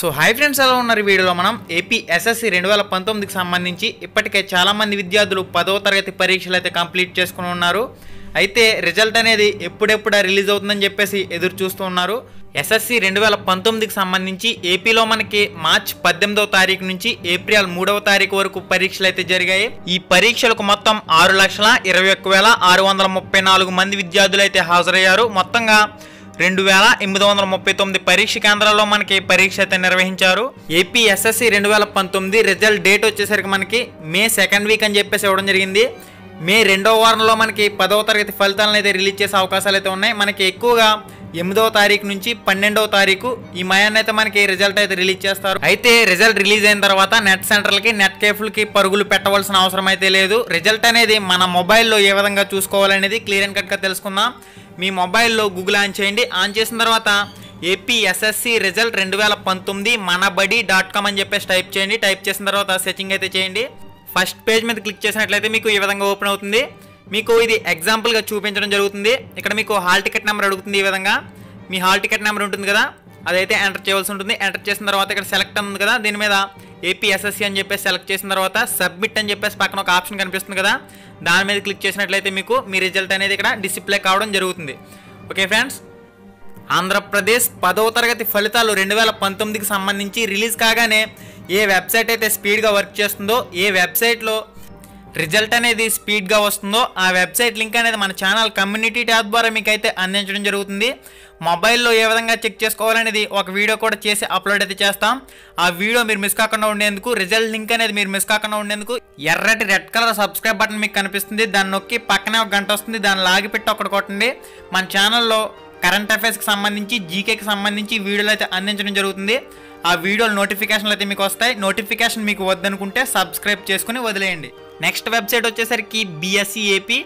so hi friends ఎలా ఉన్నారు ఈ వీడియోలో మనం ఏపీ ఎస్ఎస్సి రెండు వేల పంతొమ్మిదికి సంబంధించి ఇప్పటికే చాలామంది విద్యార్థులు పదవ తరగతి పరీక్షలు అయితే కంప్లీట్ చేసుకుని ఉన్నారు అయితే రిజల్ట్ అనేది ఎప్పుడెప్పుడు రిలీజ్ అవుతుందని చెప్పేసి ఎదురు చూస్తూ ఉన్నారు ఎస్ఎస్సి రెండు వేల పంతొమ్మిదికి సంబంధించి ఏపీలో మనకి మార్చ్ పద్దెనిమిదవ తారీఖు నుంచి ఏప్రిల్ మూడవ తారీఖు వరకు పరీక్షలు అయితే జరిగాయి ఈ పరీక్షలకు మొత్తం ఆరు లక్షల ఇరవై ఒక్క వేల ఆరు వందల ముప్పై నాలుగు మంది విద్యార్థులు అయితే హాజరయ్యారు మొత్తంగా రెండు వేల ఎనిమిది వందల ముప్పై తొమ్మిది పరీక్ష కేంద్రాల్లో మనకి పరీక్ష అయితే నిర్వహించారు ఏపీ ఎస్ఎస్సి రెండు వేల పంతొమ్మిది రిజల్ట్ డేట్ వచ్చేసరికి మనకి మే సెకండ్ వీక్ అని చెప్పేసి ఇవ్వడం జరిగింది మే రెండవ వారంలో మనకి పదవ తరగతి ఫలితాలను అయితే రిలీజ్ చేసే అవకాశాలు అయితే ఉన్నాయి మనకి ఎక్కువగా ఎనిమిదవ తారీఖు నుంచి పన్నెండవ తారీఖు ఈ మయాన్ని అయితే మనకి రిజల్ట్ అయితే రిలీజ్ చేస్తారు అయితే రిజల్ట్ రిలీజ్ అయిన తర్వాత నెట్ సెంటర్లకి నెట్ కేఫ్లకి పరుగులు పెట్టవలసిన అవసరం అయితే లేదు రిజల్ట్ అనేది మన మొబైల్లో ఏ విధంగా చూసుకోవాలనేది క్లియర్ అండ్ కట్గా తెలుసుకుందాం మీ మొబైల్లో గూగుల్ ఆన్ చేయండి ఆన్ చేసిన తర్వాత ఏపీ ఎస్ఎస్సి రిజల్ట్ రెండు వేల పంతొమ్మిది మనబడి డాట్ కామ్ అని చెప్పేసి టైప్ చేయండి టైప్ చేసిన తర్వాత సెర్చింగ్ అయితే చేయండి ఫస్ట్ పేజ్ మీద క్లిక్ చేసినట్లయితే మీకు ఈ విధంగా ఓపెన్ అవుతుంది మీకు ఇది ఎగ్జాంపుల్గా చూపించడం జరుగుతుంది ఇక్కడ మీకు హాల్ టికెట్ నెంబర్ అడుగుతుంది ఈ విధంగా మీ హాల్ టికెట్ నెంబర్ ఉంటుంది కదా అదైతే ఎంటర్ చేయవలసి ఉంటుంది ఎంటర్ చేసిన తర్వాత ఇక్కడ సెలెక్ట్ ఉంది కదా దీని మీద ఏపీ ఎస్ఎస్సి అని చెప్పేసి సెలెక్ట్ చేసిన తర్వాత సబ్మిట్ అని చెప్పేసి పక్కన ఒక ఆప్షన్ కనిపిస్తుంది కదా దాని మీద క్లిక్ చేసినట్లయితే మీకు మీ రిజల్ట్ అనేది ఇక్కడ డిస్ప్లే కావడం జరుగుతుంది ఓకే ఫ్రెండ్స్ ఆంధ్రప్రదేశ్ పదవ తరగతి ఫలితాలు రెండు వేల పంతొమ్మిదికి సంబంధించి రిలీజ్ కాగానే ఏ వెబ్సైట్ అయితే స్పీడ్గా వర్క్ చేస్తుందో ఏ వెబ్సైట్లో రిజల్ట్ అనేది స్పీడ్గా వస్తుందో ఆ వెబ్సైట్ లింక్ అనేది మన ఛానల్ కమ్యూనిటీ ట్యాబ్ ద్వారా మీకు అయితే అందించడం జరుగుతుంది మొబైల్లో ఏ విధంగా చెక్ చేసుకోవాలనేది ఒక వీడియో కూడా చేసి అప్లోడ్ అయితే చేస్తాం ఆ వీడియో మీరు మిస్ కాకుండా ఉండేందుకు రిజల్ట్ లింక్ అనేది మీరు మిస్ కాకుండా ఉండేందుకు ఎర్రటి రెడ్ కలర్ సబ్స్క్రైబ్ బటన్ మీకు కనిపిస్తుంది దాన్ని నొక్కి పక్కనే ఒక గంట వస్తుంది దాన్ని లాగి పెట్టి ఒకటి కొట్టండి మన ఛానల్లో కరెంట్ అఫైర్స్కి సంబంధించి జీకేకి సంబంధించి వీడియోలు అయితే అందించడం జరుగుతుంది ఆ వీడియోల నోటిఫికేషన్లు అయితే మీకు వస్తాయి నోటిఫికేషన్ మీకు వద్దనుకుంటే సబ్స్క్రైబ్ చేసుకుని వదిలేయండి నెక్స్ట్ వెబ్సైట్ వచ్చేసరికి బిఎస్సి ఏపీ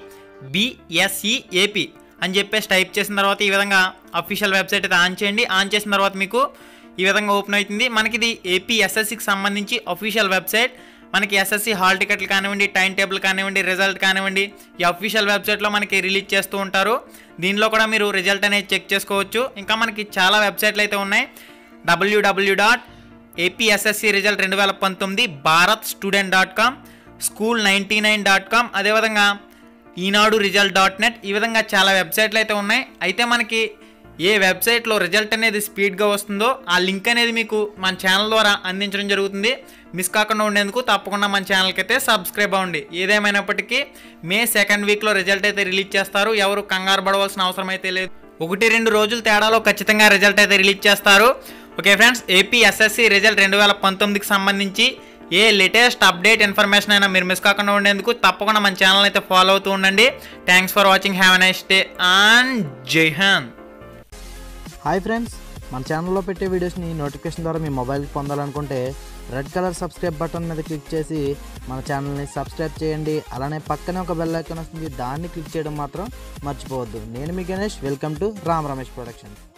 బిఎస్సి ఏపీ అని చెప్పేసి టైప్ చేసిన తర్వాత ఈ విధంగా అఫీషియల్ వెబ్సైట్ అయితే ఆన్ చేయండి ఆన్ చేసిన తర్వాత మీకు ఈ విధంగా ఓపెన్ అవుతుంది మనకి ఇది ఏపీ ఎస్ఎస్సికి సంబంధించి అఫీషియల్ వెబ్సైట్ మనకి ఎస్ఎస్సి హాల్ టికెట్లు కానివ్వండి టైం టేబుల్ కానివ్వండి రిజల్ట్ కానివ్వండి ఈ అఫీషియల్ వెబ్సైట్లో మనకి రిలీజ్ చేస్తూ ఉంటారు దీనిలో కూడా మీరు రిజల్ట్ అనేది చెక్ చేసుకోవచ్చు ఇంకా మనకి చాలా వెబ్సైట్లు అయితే ఉన్నాయి డబ్ల్యూడబ్ల్యూ డాట్ ఏపీఎస్ఎస్సి రిజల్ట్ రెండు వేల పంతొమ్మిది Bharat student dot com school ninety nine dot com అదేవిధంగా ఈనాడు రిజల్ట్ డాట్ నెట్ ఈ విధంగా చాలా వెబ్సైట్లు అయితే ఉన్నాయి అయితే మనకి ఏ వెబ్సైట్లో రిజల్ట్ అనేది స్పీడ్గా వస్తుందో ఆ లింక్ అనేది మీకు మన ఛానల్ ద్వారా అందించడం జరుగుతుంది మిస్ కాకుండా ఉండేందుకు తప్పకుండా మన ఛానల్కి అయితే సబ్స్క్రైబ్ అవ్వండి ఏదేమైనప్పటికీ మే సెకండ్ వీక్లో రిజల్ట్ అయితే రిలీజ్ చేస్తారు ఎవరు కంగారు పడవలసిన అవసరం అయితే లేదు ఒకటి రెండు రోజుల తేడాలో ఖచ్చితంగా రిజల్ట్ అయితే రిలీజ్ చేస్తారు okay friends AP SSC result రెండు వేల పంతొమ్మిదికి సంబంధించి ఏ లేటెస్ట్ అప్డేట్ ఇన్ఫర్మేషన్ అయినా మీరు మిస్ కాకుండా ఉండేందుకు తప్పకుండా మన ఛానల్ అయితే ఫాలో అవుతూ ఉండండి thanks for watching have a nice day and జై హాన్ హాయ్ ఫ్రెండ్స్ మన ఛానల్లో పెట్టే వీడియోస్ని నోటిఫికేషన్ ద్వారా మీ మొబైల్కి పొందాలనుకుంటే రెడ్ కలర్ సబ్స్క్రైబ్ బటన్ మీద క్లిక్ చేసి మన ఛానల్ని సబ్స్క్రైబ్ చేయండి అలానే పక్కనే ఒక బెల్ ఐకాన్ వస్తుంది దాన్ని క్లిక్ చేయడం మాత్రం మర్చిపోవద్దు నేను మీ Ganesh welcome to Ram Ramesh production